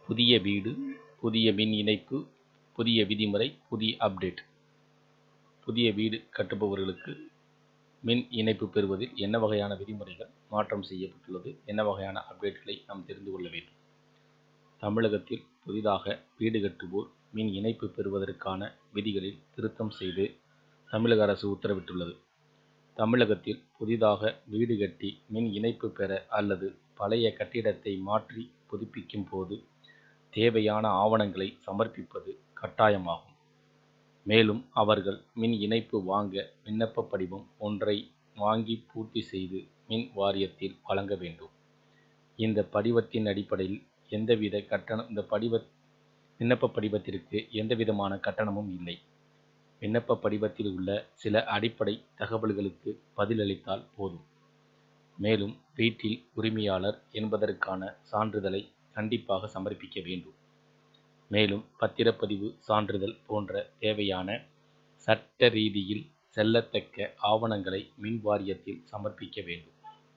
புதிய வீடு புதிய மின் இணைப்பு புதிய விதிமுறை புதிய அப்டேட் புதிய வீடு கட்டுபவர்களுக்கு மின் இணைப்பு பெறுவதில் என்ன வகையான விதிமுறைகள் மாற்றம் செய்யப்பட்டுள்ளது என்ன வகையான அப்டேட்களை நாம் தெரிந்து கொள்ள வேண்டும் தமிழகத்தில் புதிதாக வீடு கட்டுவோர் மின் இணைப்பு பெறுவதற்கான விதிகளில் திருத்தம் செய்து தமிழக அரசு உத்தரவிட்டுள்ளது தமிழகத்தில் புதிதாக வீடு கட்டி மின் இணைப்பு பெற அல்லது பழைய கட்டிடத்தை மாற்றி புதுப்பிக்கும் போது தேவையான ஆவணங்களை சமர்ப்பிப்பது கட்டாயமாகும் மேலும் அவர்கள் மின் இணைப்பு வாங்க விண்ணப்ப படிவம் ஒன்றை வாங்கி பூர்த்தி செய்து மின் வாரியத்தில் வழங்க வேண்டும் இந்த படிவத்தின் அடிப்படையில் எந்தவித கட்டணம் இந்த படிவ விண்ணப்ப படிவத்திற்கு எந்தவிதமான கட்டணமும் இல்லை விண்ணப்ப படிவத்தில் உள்ள சில அடிப்படை தகவல்களுக்கு பதிலளித்தால் போதும் மேலும் வீட்டில் உரிமையாளர் என்பதற்கான சான்றிதழை கண்டிப்பாக சமர்ப்பிக்க வேண்டும் மேலும் பத்திரப்பதிவு சான்றிதழ் போன்ற தேவையான சட்ட ரீதியில் செல்லத்தக்க ஆவணங்களை மின் வாரியத்தில் சமர்ப்பிக்க வேண்டும்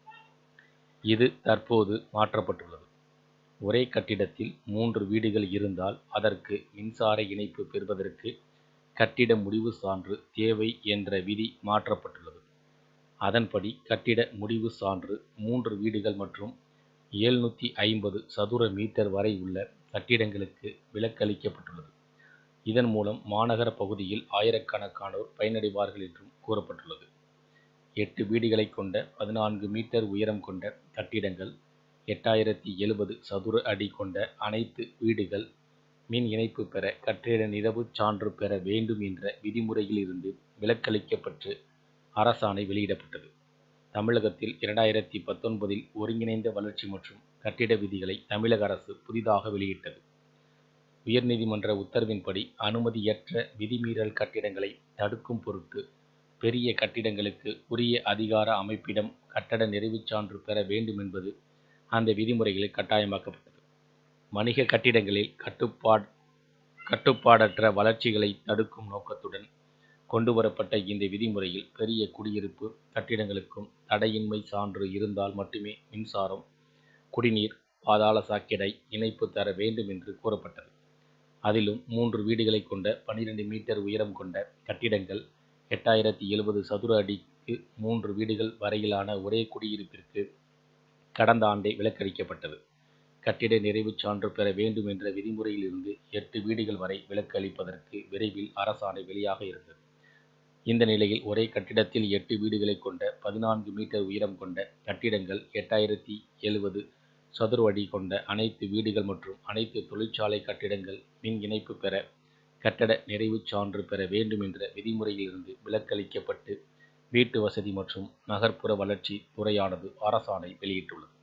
இது தற்போது மாற்றப்பட்டுள்ளது ஒரே கட்டிடத்தில் மூன்று வீடுகள் இருந்தால் அதற்கு மின்சார இணைப்பு பெறுவதற்கு கட்டிட முடிவு சான்று தேவை என்ற விதி மாற்றப்பட்டுள்ளது அதன்படி கட்டிட முடிவு சான்று மூன்று வீடுகள் மற்றும் எழுநூற்றி ஐம்பது சதுர மீட்டர் வரை உள்ள கட்டிடங்களுக்கு விலக்களிக்கப்பட்டுள்ளது இதன் மூலம் மாநகர பகுதியில் ஆயிரக்கணக்கானோர் பயனடைவார்கள் என்றும் கூறப்பட்டுள்ளது எட்டு வீடுகளை கொண்ட பதினான்கு மீட்டர் உயரம் கொண்ட கட்டிடங்கள் எட்டாயிரத்தி எழுபது சதுர அடி கொண்ட அனைத்து வீடுகள் மின் இணைப்பு பெற கட்டிட நிறைவு சான்று பெற வேண்டும் என்ற விதிமுறையில் இருந்து விலக்களிக்கப்பட்டு அரசாணை வெளியிடப்பட்டது தமிழகத்தில் இரண்டாயிரத்தி பத்தொன்பதில் ஒருங்கிணைந்த வளர்ச்சி மற்றும் கட்டிட விதிகளை தமிழக அரசு புதிதாக வெளியிட்டது உயர்நீதிமன்ற உத்தரவின்படி அனுமதியற்ற விதிமீறல் கட்டிடங்களை தடுக்கும் பொருட்டு பெரிய கட்டிடங்களுக்கு உரிய அதிகார அமைப்பிடம் கட்டட நிறைவுச் சான்று பெற வேண்டும் என்பது அந்த விதிமுறைகளில் கட்டாயமாக்கப்பட்டது வணிக கட்டிடங்களில் கட்டுப்பாட் கட்டுப்பாடற்ற வளர்ச்சிகளை தடுக்கும் நோக்கத்துடன் கொண்டுவரப்பட்ட இந்த விதிமுறையில் பெரிய குடியிருப்பு கட்டிடங்களுக்கும் தடையின்மை சான்று இருந்தால் மட்டுமே மின்சாரம் குடிநீர் பாதாள சாக்கடை இணைப்பு தர வேண்டும் என்று கூறப்பட்டது அதிலும் மூன்று வீடுகளை கொண்ட பனிரெண்டு மீட்டர் உயரம் கொண்ட கட்டிடங்கள் எட்டாயிரத்தி எழுபது சதுர அடிக்கு மூன்று வீடுகள் வரையிலான ஒரே குடியிருப்பிற்கு கடந்த ஆண்டே விலக்களிக்கப்பட்டது கட்டிட நிறைவுச் சான்று பெற வேண்டும் என்ற விதிமுறையில் இருந்து எட்டு வீடுகள் வரை விலக்கு அளிப்பதற்கு விரைவில் அரசாணை வெளியாக இருந்தது இந்த நிலையில் ஒரே கட்டிடத்தில் எட்டு வீடுகளை கொண்ட பதினான்கு மீட்டர் உயரம் கொண்ட கட்டிடங்கள் எட்டாயிரத்தி எழுபது சதுர அடி கொண்ட அனைத்து வீடுகள் மற்றும் அனைத்து தொழிற்சாலை கட்டிடங்கள் மின் இணைப்பு பெற கட்டட நிறைவுச் சான்று பெற வேண்டும் என்ற விதிமுறையிலிருந்து விலக்களிக்கப்பட்டு வீட்டு வசதி மற்றும் நகர்ப்புற வளர்ச்சி துறையானது அரசாணை வெளியிட்டுள்ளது